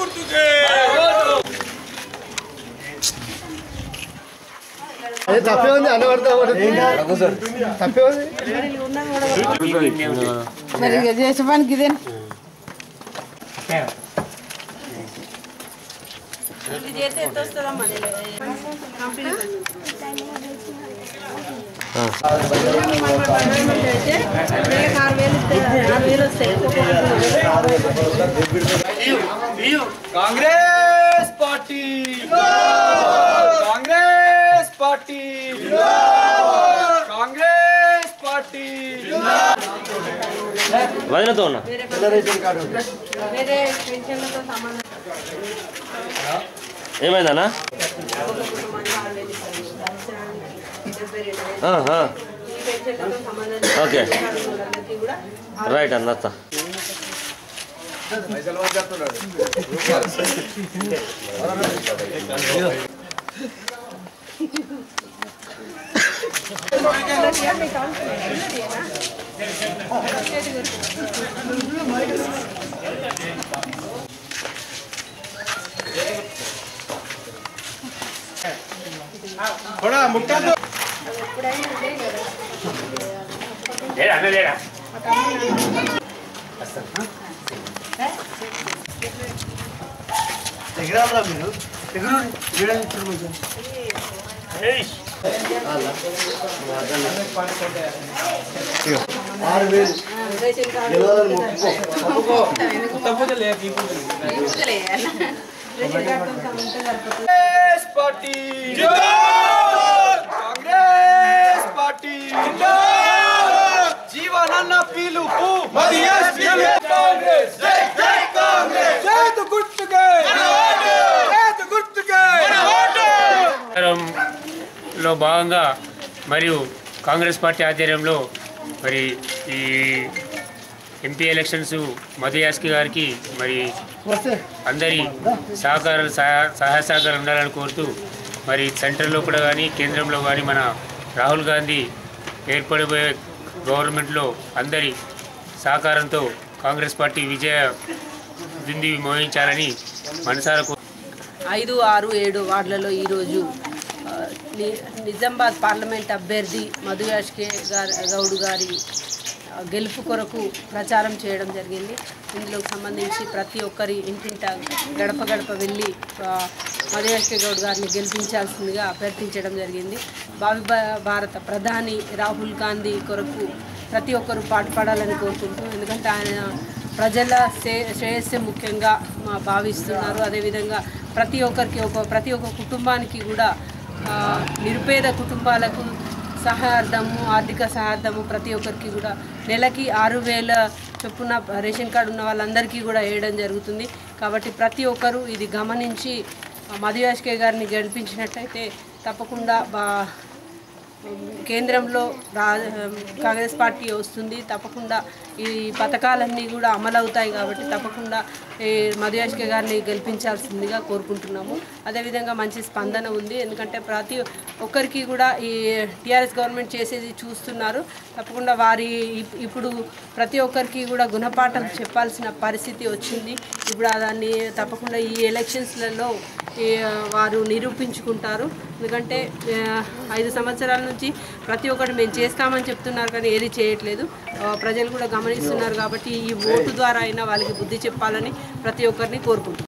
గుర్తుకే అదే తప్పే ఉంది అన్న పడతా తప్పే ఉంది మరి ఇక చేసే పనికి ఇదే Congress party Congress party Congress party వదినతో ఉన్నా వేరే పెన్షన్లతో సంబంధం ఏమైందన్నా ఆ, ఆ. ఈ పెన్షన్లతో సంబంధం ఓకే వాళ్ళందరికీ కూడా రైట్ అన్న వస్తా. ఎగరాలరా మీరు ఎగురు వీడని చూడు ఆరు వేలు రేషన్ కార్డు గెలవాలని మొక్కుకో తీసుకులే. రేషన్ కార్డుతో సంబంధం సరిపోతుంది. కాంగ్రెస్ పార్టీ కాంగ్రెస్ పార్టీ జీవనన్న పిలుపు కాంగ్రెస్ చేతు గుర్తుకే చేతు గుర్తుకే లో భాగంగా మరియు కాంగ్రెస్ పార్టీ ఆధ్వర్యంలో మరి ఈ ఎంపీ ఎలక్షన్స్ మధు యాస్కి గారికి మరి అందరి సహకారం సహా- సహాయ సహకారం ఉండాలని కోరుతూ మరి సెంట్రల్లో కూడా కానీ కేంద్రంలో కానీ మన రాహుల్ గాంధీ ఏర్పడబోయే గవర్నమెంట్లో అందరి సహకారంతో కాంగ్రెస్ పార్టీ విజయ బింది మోహించాలని మనసారా కో- ఐదు ఆరు ఏడు వార్డులలో ఈరోజు ఆ, ని- నిజామాబాద్ పార్లమెంట్ అభ్యర్థి మధు యాష్కే గారి గౌడ్ గారి ఆ, గెలుపు కొరకు ప్రచారం చేయడం జరిగింది ఇందులో సంబంధించి ప్రతి ఒక్కరి ఇంటింట గడప గడప వెళ్ళి ఆ, మధు యాష్కే గౌడ్ గారిని గెలిపించాల్సిందిగా అభ్యర్థించడం జరిగింది భావి భా- భారత ప్రధాని రాహుల్ గాంధీ కొరకు ప్రతి ఒక్కరూ పాటుపడాలని కోరుకుంటూ ఎందుకంటే ఆయన ప్రజల శ్రే శ్రేయస్సే ముఖ్యంగా మా భావిస్తున్నారు అదేవిధంగా ప్రతి ఒక్కరికి ఒక ప్రతి ఒక్క కుటుంబానికి కూడా ఆ, నిరుపేద కుటుంబాలకు సహాయార్థము ఆర్థిక సహాయార్థము ప్రతి ఒక్కరికి కూడా నెలకి ఆరు వేల చొప్పున రేషన్ కార్డు ఉన్న వాళ్ళందరికీ కూడా వేయడం జరుగుతుంది కాబట్టి ప్రతి ఒక్కరూ ఇది గమనించి మధు యాష్కే గారిని గెలిపించినట్టయితే తప్పకుండా బా కేంద్రంలో రా కాంగ్రెస్ పార్టీ వస్తుంది తప్పకుండా ఈ పథకాలన్నీ కూడా అమలవుతాయి కాబట్టి తప్పకుండా ఈ మధుయాష్కే గారిని గెలిపించాల్సిందిగా కోరుకుంటున్నాము అదేవిధంగా మంచి స్పందన ఉంది ఎందుకంటే ప్రతి ఒక్కరికి కూడా ఈ టీఆర్ఎస్ గవర్నమెంట్ చేసేది చూస్తున్నారు తప్పకుండా వారి ఇప్- ఇప్పుడు ప్రతి ఒక్కరికి కూడా గుణపాఠం చెప్పాల్సిన పరిస్థితి వచ్చింది ఇప్పుడు దాన్ని తప్పకుండా ఈ ఎలక్షన్స్లలో ఈ, వారు నిరూపించుకుంటారు ఎందుకంటే ఆ, ఐదు సంవత్సరాల నుంచి ప్రతి ఒక్కటి మేము చేస్తామని చెప్తున్నారు కానీ ఏది చేయట్లేదు ఆ, ప్రజలు కూడా గమనిస్తున్నారు కాబట్టి ఈ ఓటు ద్వారా అయినా వాళ్ళకి బుద్ధి చెప్పాలని ప్రతి ఒక్కరిని కోరుకుంటున్నాను